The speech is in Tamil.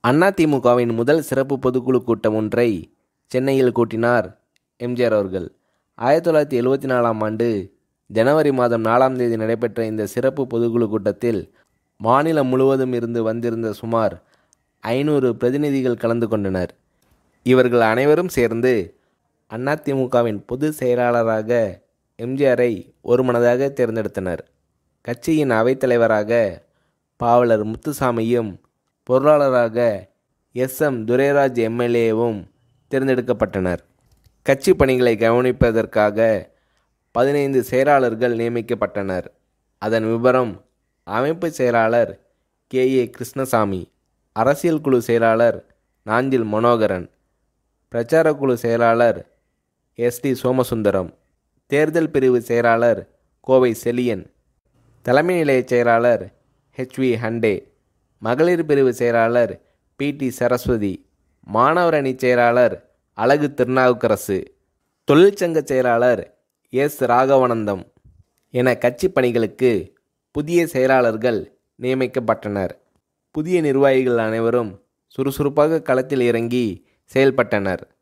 அதிமுகவின் முதல் சிறப்பு பொதுக்குழு கூட்டம் ஒன்றை சென்னையில் கூட்டினார் எம்ஜிஆர் அவர்கள் ஆயிரத்தி தொள்ளாயிரத்தி எழுவத்தி நாலாம் ஆண்டு ஜனவரி மாதம் நாலாம் தேதி நடைபெற்ற இந்த சிறப்பு பொதுக்குழு கூட்டத்தில் மாநிலம் முழுவதும் இருந்து வந்திருந்த சுமார் ஐநூறு பிரதிநிதிகள் கலந்து கொண்டனர் இவர்கள் அனைவரும் சேர்ந்து அதிமுகவின் பொதுச் செயலாளராக எம்ஜிஆரை ஒருமனதாக தேர்ந்தெடுத்தனர் கட்சியின் அவைத்தலைவராக பாவலர் முத்துசாமியும் பொருளாளராக எஸ் எம் துரைராஜ் எம்எல்ஏவும் தேர்ந்தெடுக்கப்பட்டனர் கட்சி பணிகளை கவனிப்பதற்காக பதினைந்து செயலாளர்கள் நியமிக்கப்பட்டனர் அதன் விவரம் அமைப்பு செயலாளர் கே ஏ கிருஷ்ணசாமி அரசியல் குழு செயலாளர் நாஞ்சில் மனோகரன் பிரச்சார குழு செயலாளர் எஸ் டி சோமசுந்தரம் தேர்தல் பிரிவு செயலாளர் கோவை செலியன் தலைமை நிலைய செயலாளர் ஹெச்வி ஹண்டே மகளிர் பிரிவு செயலாளர் பி டி சரஸ்வதி மாணவர் அணி செயலாளர் அழகு திருநாவுக்கரசு தொழிற்சங்க செயலாளர் எஸ் ராகவானந்தம் என கட்சி பணிகளுக்கு புதிய செயலாளர்கள் நியமிக்கப்பட்டனர் புதிய நிர்வாகிகள் அனைவரும் சுறுசுறுப்பாக களத்தில் இறங்கி செயல்பட்டனர்